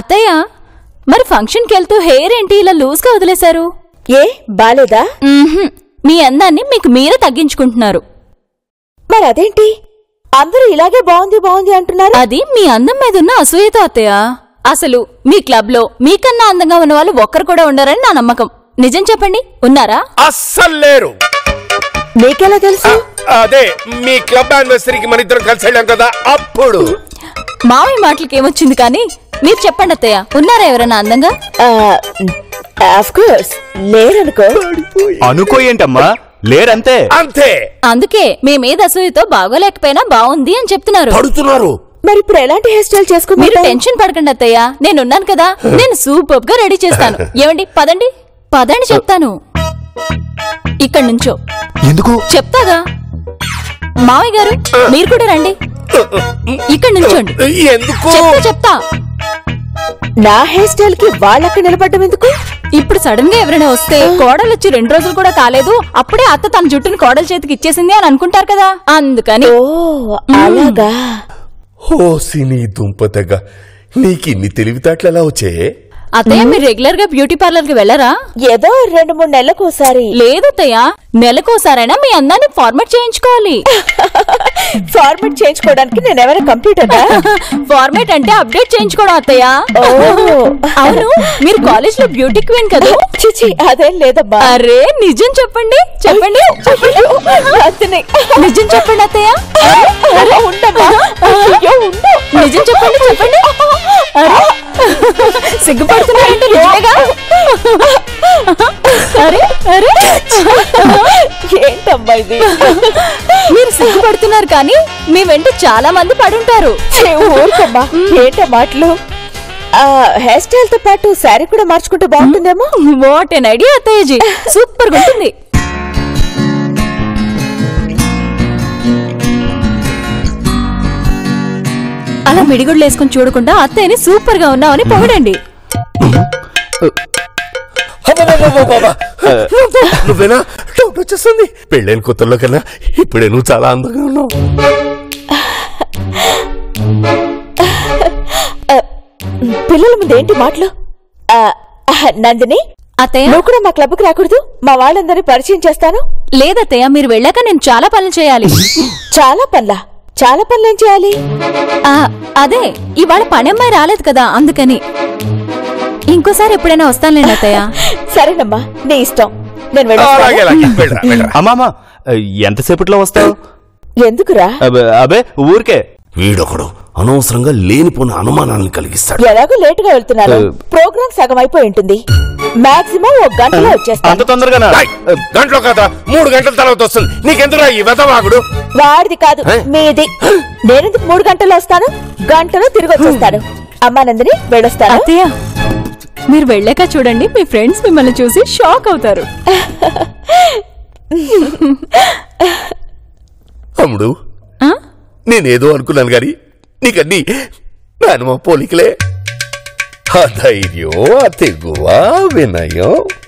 అత్తయ్య మరి ఫంక్షన్కి వెళ్తూ హెయిర్ ఏంటి ఇలా లూజ్గా వదిలేశారు ఏ బాలేదా మ్మ్హ్మ్. మీ అందాన్ని మీకు మీరే తగ్గించుకుంటున్నారు మరి అదేంటి అందరూ ఇలాగే బాగుంది బాగుంది అంటున్నారు అది మీ అందం మీద ఉన్న అసూయతో అత్తయ్య అసలు మీ క్లబ్ లో మీకన్నా అందంగా ఉన్న వాళ్ళు ఒక్కరు కూడా ఉండరని నా నమ్మకం నిజం చెప్పండి ఉన్నారా అస్సలు లేరు నీకెలా తెలుసు అదే మీ క్లబ్ యానివర్సరీకి మన ఇద్దరం కలిసి వెళ్ళాం కదా అప్పుడు మామయ్య మాటలకి ఏమొచ్చింది కానీ మీరు చెప్పండి అత్తయ్య ఉన్నారా ఎవరైనా అందంగా ఆఫ్ కోర్స్ లేరనుకో అనుకో ఏంటమ్మా లేరంతే అంతే అందుకే మీ మీద అసూయతో బాగోలేకపోయినా బాగుంది అని చెప్తున్నారు పడుతున్నారు మరి ఇప్పుడు ఎలాంటి హెయిర్ స్టైల్ మీరు చేసుకుంటారు టెన్షన్ పడకండి అత్తయ్య నేనున్నాను కదా నేను సూపర్ గా రెడీ చేస్తాను ఏమండి పదండి పదండి చెప్తాను ఇక్కడ నుంచో ఎందుకు చెప్తాగా మావయ్య గారు మీరు కూడా రండి ఇక్కడ నుంచోండి ఎందుకు చెప్తా చెప్తా నా హెయిర్ స్టైల్ కి వాళ్ళక్కడ నిలబడ్డం ఎందుకు ఇప్పుడు సడన్ గా ఎవరైనా వస్తే కోడలు వచ్చి రెండు రోజులు కూడా కాలేదు అప్పుడే అత్త తన జుట్టుని కోడల చేతికి ఇచ్చేసింది అని అనుకుంటారు కదా అందుకని ఓ అలాగా ఓ సినీ దుంపతెగ నీకిన్ని తెలివితేటలు ఎలా వచ్చాయే అత్తయ్య మీరు రెగ్యులర్ గా బ్యూటీ పార్లర్ కి వెళ్ళరా ఏదో రెండు మూడు నెలలకు ఒకసారి లేదత్తయ్య నెలకోసారైనా మీ అందాన్ని ఫార్మాట్ చేయించుకోవాలి ఫార్మేట్ చేయించుకోవడానికి నేను ఎవరైనా కంప్యూటర్ ఫార్మాట్ అంటే అప్డేట్ చేయించుకోవడం అత్తయ్య ఓ అవును మీరు కాలేజ్ లో బ్యూటీ క్వీన్ కదా చిచి అదేం లేదమ్మా అరే నిజం చెప్పండి చెప్పండి చెప్పండి అతనే. నిజం చెప్పండి అత్తయ్య అరే, ఉండమ్మా అయ్యో, ఉండు. నిజం చెప్పండి చెప్పండి అరే సిగ్గుపడుతున్నారంటే నిజమేగా అరే అరే ఏంటమ్మా ఇది మీరు సిగ్గుపడుతున్నారు కానీ మీ వెంట చాలా మంది పడుంటారు ఛే, ఊరుకోమ్మా ఏంట మాటలు ఆ, హెయిర్ స్టైల్ తో పాటు శారీ కూడా మార్చుకుంటే బాగుంటుందేమో వాట్ ఎన్ ఐడియా అత్తయ్యజీ సూపర్ గా ఉంటుంది అలా మిడిగుడ్లు వేసుకొని చూడకుండా అత్తయ్యని సూపర్ గా ఉన్నావని పొగడండి అబ్బబ్బబ్బబ్బబ్బ. నువ్వేనా డౌట్ వచ్చేస్తుంది పెళ్ళైన కొత్తల్లో కన్నా ఇప్పుడే నువ్వు చాలా అందంగా ఉన్నావు పిల్లల ముందు ఏంటి మాటలు ఆ, ఆ, నందిని అత్తయ్య నువ్వు కూడా మా క్లబ్ కి రాకూడదు మా వాళ్ళందరినీ పరిచయం చేస్తాను లేదత్తయ్య మీరు వెళ్ళాక నేను చాలా పనులు చేయాలి చాలా పనులా చాలా పనులు ఏం చేయాలి ఆ, అదే ఇవాళ పని అమ్మాయి రాలేదు కదా అందుకని ఇంకోసారి ఎప్పుడైనా వస్తానులేండి అత్తయ్య సరేనమ్మా నీ ఇష్టం నేను అలాగే వెళ్ళొస్తాను అలాగే వెళ్ళరా వెళ్ళరా అమ్మామా ఎంతసేపట్లో వస్తావు ఎందుకురా అబే- అబే ఊరికే వీడొకడు అనవసరంగా లేనిపోయిన అనుమానాలను కలిగిస్తాడు ఎలాగో లేటుగా వెళ్తున్నారు ప్రోగ్రామ్ సగం అయిపోయి ఉంటుంది మాక్సిమం ఒక గంటలో అంత వచ్చేస్తాను తొందరగానా ఏయ్, గంటలో కదా మూడు గంటల తర్వాత వస్తుంది నీకెందురా ఈ వెతవాగుడు వాడిది కాదు ఏ? మీది నేనెందుకు మూడు గంటల్లో వస్తాను గంటలో తిరిగి వచ్చేస్తాను అమ్మా నందిని వెళ్ళొస్తాను అత్తయ్య మీరు వెళ్ళాక చూడండి మీ ఫ్రెండ్స్ మిమ్మల్ని చూసి షాక్ అవుతారు అమ్ముడు ఆ? నేనేదో అనుకున్నాను గాని నీకన్నీ నానమ్మ పోలికలే ఆ ధైర్యం ఆ తెగువ వినయం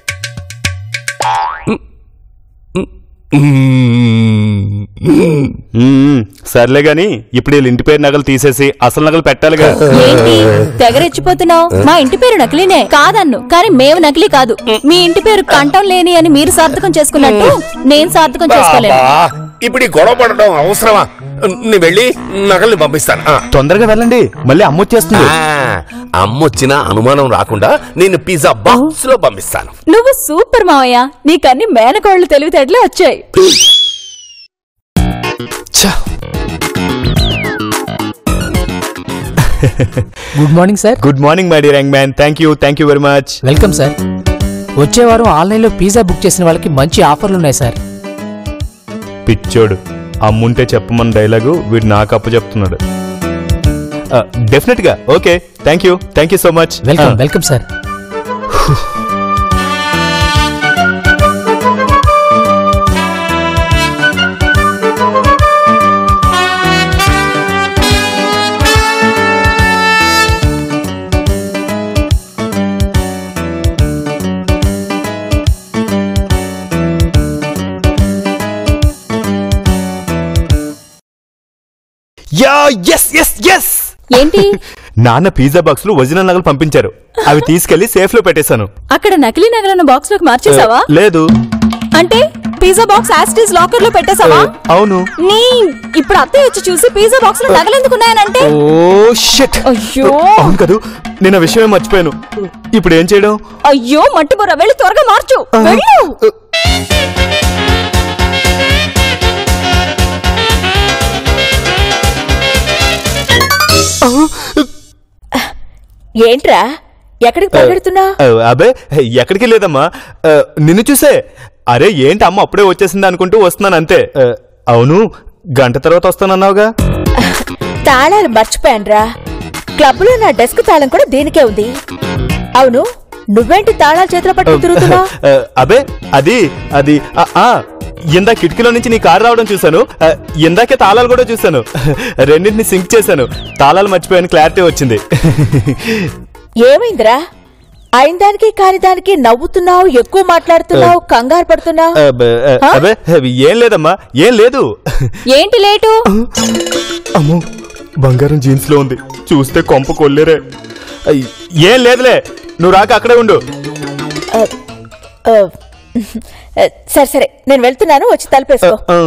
మ్మ్, సర్లే గాని ఇప్పుడు వీళ్ళ ఇంటి పేరు నగలు తీసేసి అసలు నగలు పెట్టాలిగా ఏంటి తెగరెచ్చిపోతున్నావు మా ఇంటి పేరు నకిలీనే కాదన్ను కానీ మేము నకిలీ కాదు మీ ఇంటి పేరు కంఠం లేని అని మీరు సార్థకం చేసుకున్నట్టు నేను సార్థకం చేసుకోలేను బాబా, ఇప్పుడు ఈ గొడవ పడడం అవసరమా నీ వెళ్ళి నగల్ని పంపిస్తాను ఆ. తొందరగా వెళ్ళండి మళ్ళీ అమ్మొచ్చేస్తుంది ఆ, అమ్మొచ్చిన అనుమానం రాకుండా నేను పిజ్జా బాక్స్ లో పంపిస్తాను నువ్వు సూపర్ మావయ్య నీకన్ని మేనకోళ్లు తెలివితేటలే వచ్చాయి good morning sir good morning my dear young man thank you thank you very much welcome sir వచ్చే వారం ఆన్లైన్లో పిజ్జా బుక్ చేసిన వాళ్ళకి మంచి ఆఫర్లు ఉన్నాయి సార్ పిచ్చోడు అమ్ముంటే చెప్పమన్న డైలాగు వీడు నాకు అప్పు చెప్తున్నాడు డెఫినెట్ గా okay thank you thank you so much welcome welcome sir yeah yes yes yes ఏంటి నాన్న పిజ్జా బాక్స్ లో ఒరిజినల్ నగలు పంపించారు అవి తీసుకెళ్లి సేఫ్ లో పెట్టేశాను అక్కడ నకిలీ నగలను బాక్స్ లోకి మార్చేసావా లేదు అంటే పిజ్జా బాక్స్ యాస్టీస్ లాకర్ లో పెట్టేసావా అవును నీ ఇప్పుడు అత్తయ్య వచ్చి చూసి పిజ్జా బాక్స్ లో నగలు ఎందుకు ఉన్నాయనంటే ఓ షిట్ అయ్యో అవును కదూ నేను ఆ విషయమే మర్చిపోయాను ఇప్పుడు ఏం చేయడం అయ్యో మట్టి బుర్ర వెళ్ళి త్వరగా మార్చు వెళ్ళు ఏంట్రా ఎక్కడికి పరిగెడుతున్నా ఆ, అబే ఎక్కడికి లేదమ్మా ఆ, నిన్ను చూసే అరే ఏంటి అమ్మ అప్పుడే వచ్చేసింది అనుకుంటూ వస్తున్నాను అంతే ఆ, అవును గంట తర్వాత వస్తానన్నావుగా తాళాలు మర్చిపోయానురా క్లబ్ లో నా డెస్క్ తాళం కూడా దీనికే ఉంది అవును నువ్వేంటి తాళాలు చేతిలో పట్టుకుని తిరుగుతున్నా ఆ, అబే అది అది ఆ, ఆ, ఇందా కిటికీలో నుంచి నీ కారు రావడం చూశాను ఆ, ఇందాకే తాళాలు కూడా చూశాను రెండింటిని సింక్ చేశాను తాళాలు మర్చిపోయాను క్లారిటీ వచ్చింది ఏమైందిరా అయిన దానికి కాని దానికి నవ్వుతున్నావు ఎక్కువ మాట్లాడుతున్నావు కంగారు పడుతున్నావు అబ్బే, అబే ఏం లేదమ్మా ఏం లేదు ఏంటి లేటు అమ్మో బంగారం జీన్స్ లో ఉంది చూస్తే కొంప కొల్లేరే అయ్, ఏం లేదులే నువ్వు రాక అక్కడే ఉండు ఆ, సరే సరే నేను వెళ్తున్నాను వచ్చి తలుపేసుకో ఆ,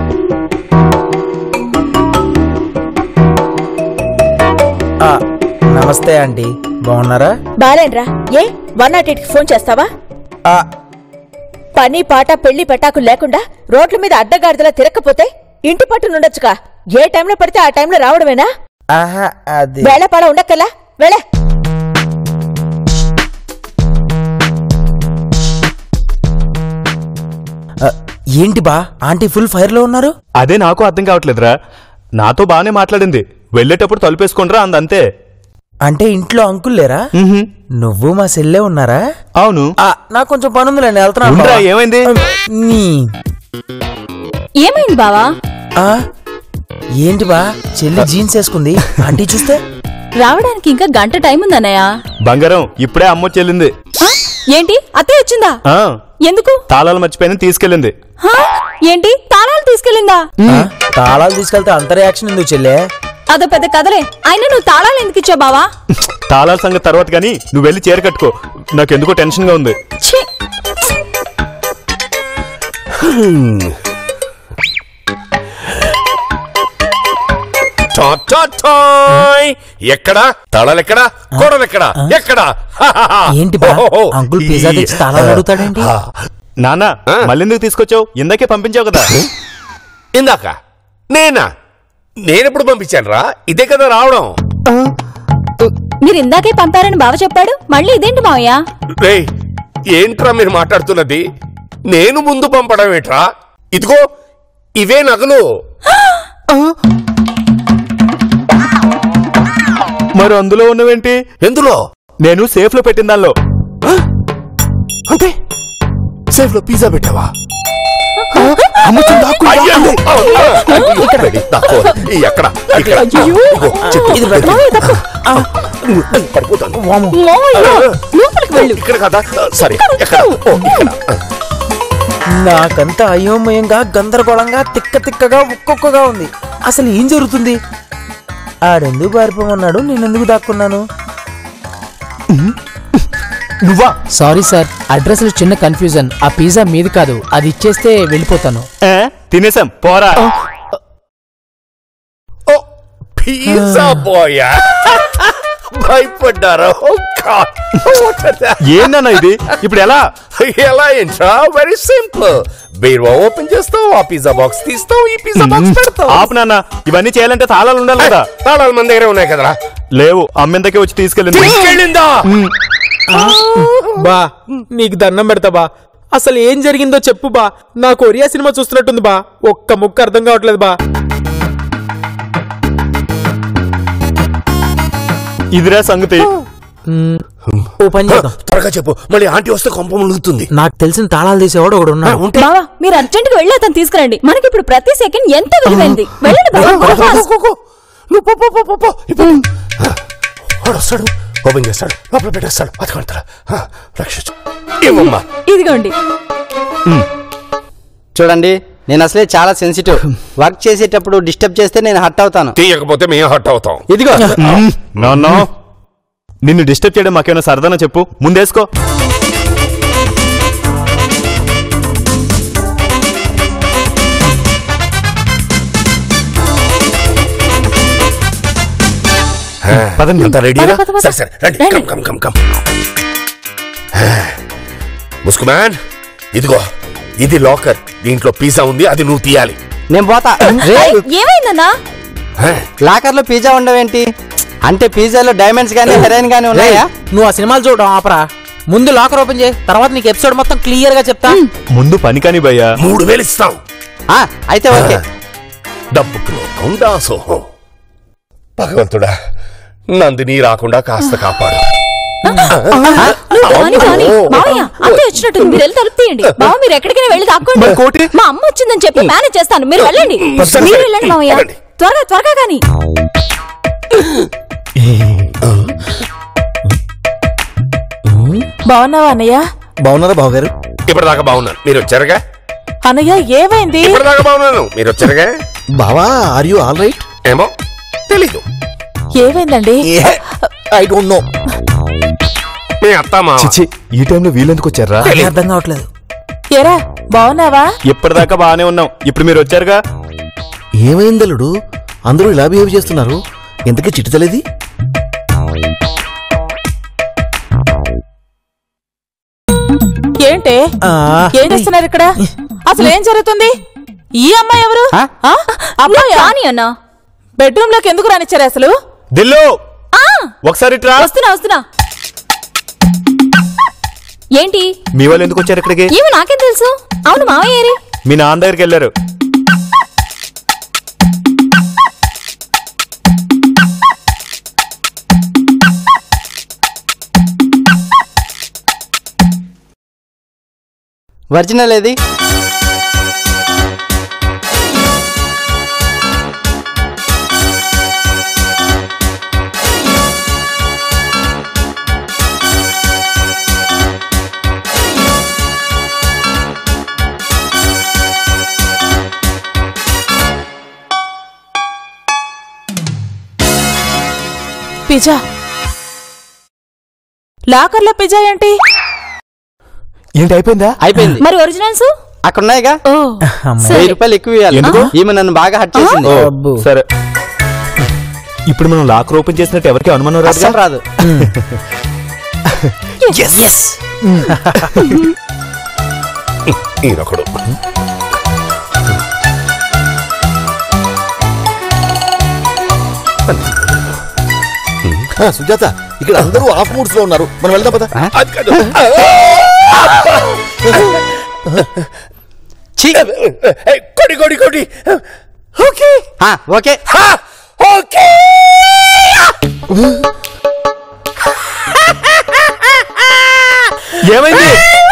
ఆ, నమస్తే ఆంటీ బాగున్నారా బాలేన్రా ఏ వన్ నాట్ ఎయిట్ కి ఫోన్ చేస్తావా ఆ, పని పాట పెళ్లి పెటాకు లేకుండా రోడ్ల మీద అడ్డగాడిదలా తిరగకపోతే ఇంటి పట్టునుండొచ్చుగా ఏ టైంలో పడితే ఆ టైంలో రావడమేనా ఆహా అది వేళపాడ ఉండక్కల్లా వేళ ఆ, ఏంటి బా ఆంటీ ఫుల్ ఫైర్ లో ఉన్నారు అదే నాకు అర్థం కావట్లేదురా నాతో బానే మాట్లాడింది వెళ్ళేటప్పుడు తలుపేసుకుంట్రా అందంతే అంటే ఇంట్లో అంకుల్ లేరా మ్హూ. నువ్వు మా సెల్లే ఉన్నారా అవును ఆ, నాకు కొంచెం పని ఉందిలేండి వెళ్తున్నాను ఉండ్రా, బావ. ఏమైంది? నీ ఏమైంది బావా ఆ, ఏంటి బా చెల్లి జీన్స్ వేసుకుంది ఆంటీ చూస్తే రావడానికి ఇంకా గంట టైం ఉందన్నయ్య బంగారం ఇప్పుడే అమ్మ చెల్లింది ఆ? ఏంటి అత్తయ్య వచ్చిందా ఆ, ఎందుకు తాళాలు మర్చిపోయిన తీసుకెళ్ళింది హా? ఏంటి తాళాలు తీసుకెళ్ళిందా ఆ, తాళాలు తీసుకెళ్తే అంత రియాక్షన్ ఎందుకు చెల్లే అదో పెద్ద కదలే అయినా నువ్వు తాళాలు ఎందుకు ఇచ్చావు బావా తాళాల సంగతి తర్వాత కానీ నువ్వు వెళ్ళి చీర కట్టుకో నాకెందుకో టెన్షన్ గా ఉంది ఛీ! టా టా టాయ్. ఎక్కడ తాళాలెక్కడ గోడలెక్కడ ఎక్కడ ఏంటి బా అంకుల్ పిజ్జా తెచ్చి తాళాలు అడుగుతాడేంటి నానా మళ్ళీ ఎందుకు తీసుకొచ్చావు ఇందాకే పంపించావు కదా ఇందాక నేనా నేనెప్పుడు పంపించాను రా ఇదే కదా రావడం మీరు ఇందాకే పంపారని బావ చెప్పాడు మళ్ళీ ఇదేంటి మావయ్య రేయ్ ఏంట్రా మీరు మాట్లాడుతున్నది నేను ముందు పంపడం ఏంట్రా ఇదిగో ఇవే నగలు మరి అందులో ఉన్నవేంటి ఎందులో నేను సేఫ్ లో పెట్టిన దానిలో అంటే సేఫ్ లో పిజ్జా పెట్టావా అయ్యో! ఇక్కడ దాక్కో. ఈ ఎక్కడ ఇక్కడ ఇదిగో, చెట్టు. ఇది పెట్టు. పడిపోతాను వాము. మావయ్య లోపలికి వెళ్ళు ఇక్కడ కదా సరే ఎక్కడ ఓ ఇక్కడ నాకంతా అయోమయంగా గందరగోళంగా తిక్క తిక్కగా ఒక్కొక్కగా ఉంది అసలు ఏం జరుగుతుంది ఆడెందుకు పారిపోమన్నాడు నేనెందుకు దాక్కున్నాను నువ్వా సారీ సార్ అడ్రస్ లో చిన్న కన్ఫ్యూజన్ ఆ పిజ్జా మీది కాదు అది ఇచ్చేస్తే వెళ్ళిపోతాను ఏ? తినేసాం పోరా ఓ పిజ్జా బాయ్ భయపడ్డారా ఓ గాడ్ ఏందన్నా ఇది ఇప్పుడు ఎలా ఎలా ఏంట్రా వెరీ సింపుల్ బీరువా ఓపెన్ చేస్తావు ఆ పిజ్జా బాక్స్ తీస్తావు ఈ పిజ్జా బాక్స్ పెడతావు ఆపు నాన్న ఇవన్నీ చేయాలంటే తాళాలు ఉండాలి కదా తాళాలు మన దగ్గరే ఉన్నాయి కదరా లేవు అమ్మెందకే వచ్చి తీసుకెళ్ళింది తీసుకెళ్ళిందా బా నీకు దండం పెడతా బా అసలు ఏం జరిగిందో చెప్పు బా నా కొరియా సినిమా చూస్తున్నట్టుంది బా ఒక్క ముక్క అర్థం కావట్లేదు బా ఇదిరా సంగతి ఓ పని చేద్దాం త్వరగా చెప్పు మళ్ళీ ఆంటీ వస్తే కొంప ములుగుతుంది నాకు తెలిసిన తాళాలు తీసేవాడు ఒకడు ఉన్నాడు ఉంటే బావా మీరు అర్జెంట్ గా వెళ్ళి అతను తీసుకురండి మనకి ఇప్పుడు ప్రతి సెకండ్ ఎంత విలువైంది వెళ్ళండి బావా go, go, fast. Go, go. నువ్వు పో, పో, పో, పో, పో. ఇప్పుడు. వాడు వస్తాడు ఓపెన్ చేస్తాడు లోపల పెట్టేస్తాడు అతకంటారా రక్షించు ఏమమ్మా ఇదిగోండి చూడండి నేను అసలే చాలా సెన్సిటివ్ వర్క్ చేసేటప్పుడు డిస్టర్బ్ చేస్తే నేను హట్ అవుతాను తీయకపోతే మేము హట్ అవుతాం ఇదిగో నో నో నిన్ను డిస్టర్బ్ చేయడం మాకేమైనా సరదానా చెప్పు ముందేసుకో పదండి. అంతా రెడీనా పద, పద, పద. సరే సరే రండి రండి. కమ్ కమ్ కమ్ కమ్ ముస్కుమాన్ ఇదిగో ఇది లాకర్ దీంట్లో పిజ్జా ఉంది అది నువ్వు తీయాలి నేను పోతా ఏయ్, ఏమైందన్నా హే, లాకర్ లో పిజ్జా ఉండవేంటి అంటే పిజ్జాలో డైమండ్స్ గానీ హెరైన్ గానీ ఉన్నాయా నువ్వు ఆ సినిమాలు చూడడం ఆపరా ముందు లాకర్ ఓపెన్ చేయి తర్వాత నీకు ఎపిసోడ్ మొత్తం క్లియర్ గా చెప్తా ముందు పని కాని భయ్యా మూడు వేలు ఇస్తాం ఆ, అయితే ఓకే డబ్బుకు లోకం దాసోహం భగవంతుడా నందిని రాకుండా కాస్త కాపాడు నువ్వు కాని కాని మావయ్య అంతే వచ్చినట్టుంది మీరు వెళ్ళి తలుపు తీయండి బావ మీరు ఎక్కడికైనా వెళ్ళి దాక్కోండి మరి కోటి? మా అమ్మ వచ్చిందని చెప్పి మేనేజ్ చేస్తాను మీరు వెళ్ళండి సరే, మీరు సరే. వెళ్ళండి మావయ్య వెళ్ళండి. త్వరగా త్వరగా కానీ బాగున్నావా అన్నయ్య బాగున్నారా బావగారు ఇప్పటిదాకా బాగున్నాను మీరు వచ్చారుగా అన్నయ్య ఏమైంది ఇప్పటిదాకా బాగున్నాను మీరు వచ్చారుగా బావా ఆర్ యు ఆల్ రైట్ ఏమో తెలీదు ఏమైందండి ఐ డోంట్ నో మీ అత్త మా చిచి ఈ టైంలో వీళ్ళెందుకు వచ్చారా అర్థం కావట్లేదు ఎరా బాగున్నావా ఇప్పటిదాకా బాగానే ఉన్నాం ఇప్పుడు మీరు వచ్చారుగా ఏమైందలుడు అందరూ ఇలా బిహేవ్ చేస్తున్నారు ఇంతకీ చిట్టుతలేది ఏంటి ఏం చేస్తున్నారు ఇక్కడ అసలు ఏం జరుగుతుంది ఈ అమ్మాయి ఎవరు ఆ? ఆ? అమ్మాయి కానీ అన్నా బెడ్రూమ్ లోకి ఎందుకు రానిచ్చారు అసలు దిల్లు ఆ, ఒకసారి ట్రా వస్తున్నా వస్తున్నా ఏంటి మీ వాళ్ళు ఎందుకు వచ్చారు ఇక్కడికి ఏమో నాకేం తెలుసు అవును మావయ్య ఏరి మీ నాన్న దగ్గరికి వెళ్ళారు ఒరిజినల్ ఏది పిజ్జా లాకర్ లో పిజ్జా ఏంటి ఏంటి అయిపోయిందా అయిపోయింది మరి ఒరిజినల్స్ అక్కడ ఉన్నాయిగా ఓ వెయ్యి రూపాయలు ఎక్కువ ఇవ్వాలి ఎందుకు? ఈమె నన్ను బాగా హట్ చేసింది ఓ, సరే ఇప్పుడు మనం లాకర్ ఓపెన్ చేసినట్టు ఎవరికి అనుమానం రాదుగా అస్సలు రాదు ఈయనొకడు ఆ, సుజాత ఇక్కడ అందరూ ఆఫ్ మూడ్స్ లో ఉన్నారు మనం వెళ్దాం పద అది కాదు ఛీ! ఏయ్, కొడి కొడి కొడి ఓకే ఆ, ఓకే హా, ఓకే ఏమైంది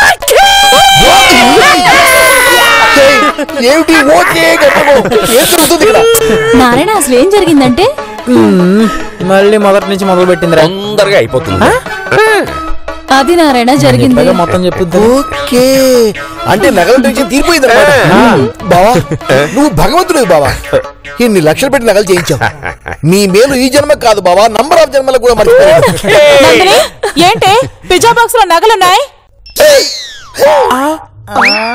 ఏమిటి ఓకే గట్టము ఏం జరుగుతుంది ఇక్కడ నారాయణ అసలు ఏం జరిగిందంటే మళ్ళీ మొదటి నుంచి మొదలు పెట్టిందిరా తొందరగా అయిపోతుంది అది నారాయణ జరిగింది మొత్తం చెప్పుద్ది ఓకే అంటే నగల టెన్షన్ తీరిపోయింది బావా నువ్వు భగవంతుడు బావా ఇన్ని లక్షలు పెట్టి నగలు చేయించావు నీ మేలు ఈ జన్మ కాదు బావా నంబర్ ఆఫ్ జన్మలకు కూడా మర్చిపోయాడు నందిని ఏంటి పిజ్జా బాక్స్ లో నగలున్నాయి